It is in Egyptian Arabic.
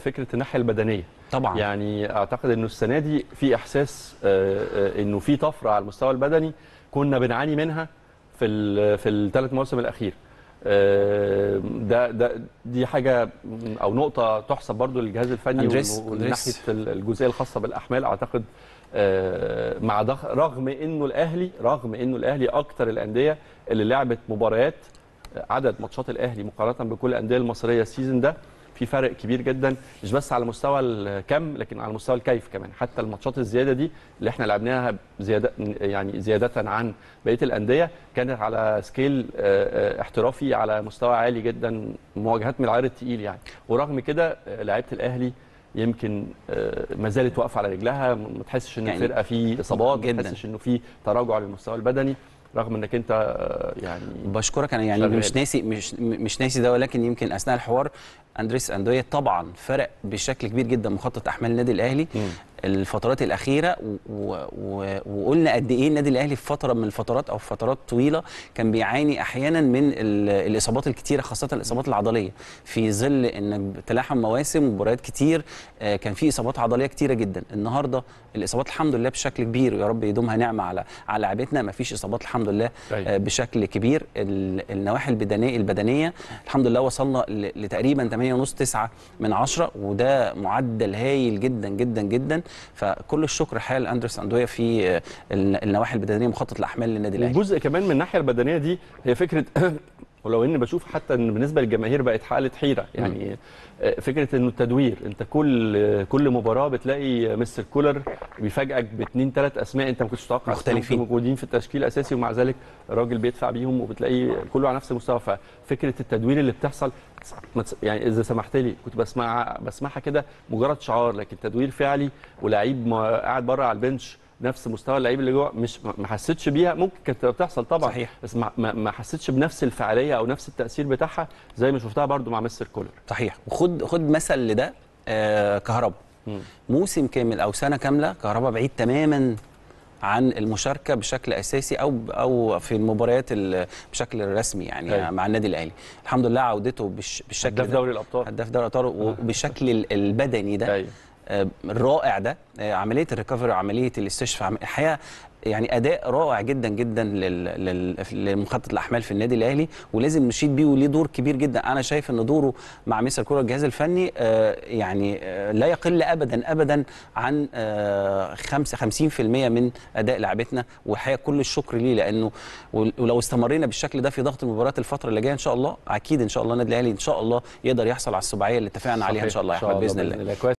فكره الناحيه البدنيه طبعا يعني اعتقد انه السنه دي في احساس آه، آه، انه في طفره على المستوى البدني كنا بنعاني منها في ال- في الثلاث مواسم الاخيره آه، ده ده دي حاجه او نقطه تحسب برضو للجهاز الفني أندريس- ومن أندريس. ناحيه ال- الجزئيه الخاصه بالاحمال اعتقد آه، مع ضخ رغم انه الاهلي رغم انه الاهلي اكتر الانديه اللي لعبت مباريات عدد ماتشات الاهلي مقارنه بكل الانديه المصريه السيزون ده في فرق كبير جدا مش بس على مستوى الكم لكن على مستوى الكيف كمان حتى الماتشات الزياده دي اللي احنا لعبناها زياده يعني زياده عن بقيه الانديه كانت على سكيل آه، آه، احترافي على مستوى عالي جدا مواجهات من العيار التقيل يعني ورغم كده آه، لعيبه الاهلي يمكن آه، ما زالت واقفه على رجلها ما تحسش ان يعني الفرقه في اصابات ما جداً. تحسش انه في تراجع للمستوى البدني رغم انك انت آه، يعني بشكرك انا يعني شغال. مش ناسي مش مش ناسي ده ولكن يمكن اثناء الحوار اندريس اندويه طبعا فرق بشكل كبير جدا مخطط احمال النادي الاهلي مم. الفترات الاخيره و و وقلنا قد ايه النادي الاهلي في فتره من الفترات او في فترات طويله كان بيعاني احيانا من ال- الاصابات الكتيره خاصه الاصابات العضليه في ظل ان تلاحم مواسم ومباريات كتير آه، كان في اصابات عضليه كتيره جدا النهارده الاصابات الحمد لله بشكل كبير ويا رب يدومها نعمه على على لعيبتنا ما فيش اصابات الحمد لله أيوة. آه، بشكل كبير ال- النواحي البدنيه البدنيه الحمد لله وصلنا ل- لتقريبا 8.5 9 من 10 وده معدل هايل جدا جدا جدا فكل الشكر الحقيقه لاندرس اندويا في آه، ال- النواحي البدنيه مخطط الاحمال للنادي الاهلي وجزء كمان من الناحيه البدنيه دي هي فكره ولو ان بشوف حتى ان بالنسبه للجماهير بقت حاله حيره يعني آه، فكره انه التدوير انت كل آه، كل مباراه بتلاقي مستر كولر بيفاجئك باثنين ثلاث اسماء انت ما كنتش تتوقع مختلفين. إنهم موجودين في التشكيل الاساسي ومع ذلك الراجل بيدفع بيهم وبتلاقي كله على نفس المستوى ففكره التدوير اللي بتحصل ما تس- يعني اذا سمحت لي كنت بسمع بسمعها كده مجرد شعار لكن تدوير فعلي ولاعيب ما- قاعد بره على البنش نفس مستوى اللعيب اللي جوه مش ما- ما حسيتش بيها ممكن كانت بتحصل طبعا صحيح. بس ما, ما, ما حسيتش بنفس الفعاليه او نفس التاثير بتاعها زي ما شفتها برضو مع مستر كولر صحيح وخد خد مثل لده آه كهربا مم. موسم كامل او سنه كامله كهربا بعيد تماما عن المشاركه بشكل اساسي او او في المباريات ال- بشكل رسمي يعني أيوة. مع النادي الاهلي الحمد لله عودته بالش بالشكل هداف ده دوري الابطال هداف دوري الابطال وبالشكل ال- البدني ده ايوه آه، الرائع ده آه، عمليه الريكفري وعمليه الاستشفاء عم- الحقيقه يعني اداء رائع جدا جدا لل- لل- لمخطط الاحمال في النادي الاهلي ولازم نشيد بيه وليه دور كبير جدا انا شايف ان دوره مع مستر كوره الجهاز الفني آه، يعني آه، لا يقل ابدا ابدا عن آه، خمسة 50% من اداء لاعبتنا والحقيقه كل الشكر ليه لانه ول- ولو استمرينا بالشكل ده في ضغط المباريات الفتره اللي جايه ان شاء الله اكيد ان شاء الله النادي الاهلي ان شاء الله يقدر يحصل على السباعيه اللي اتفقنا عليها ان شاء الله يا احمد باذن الله كويس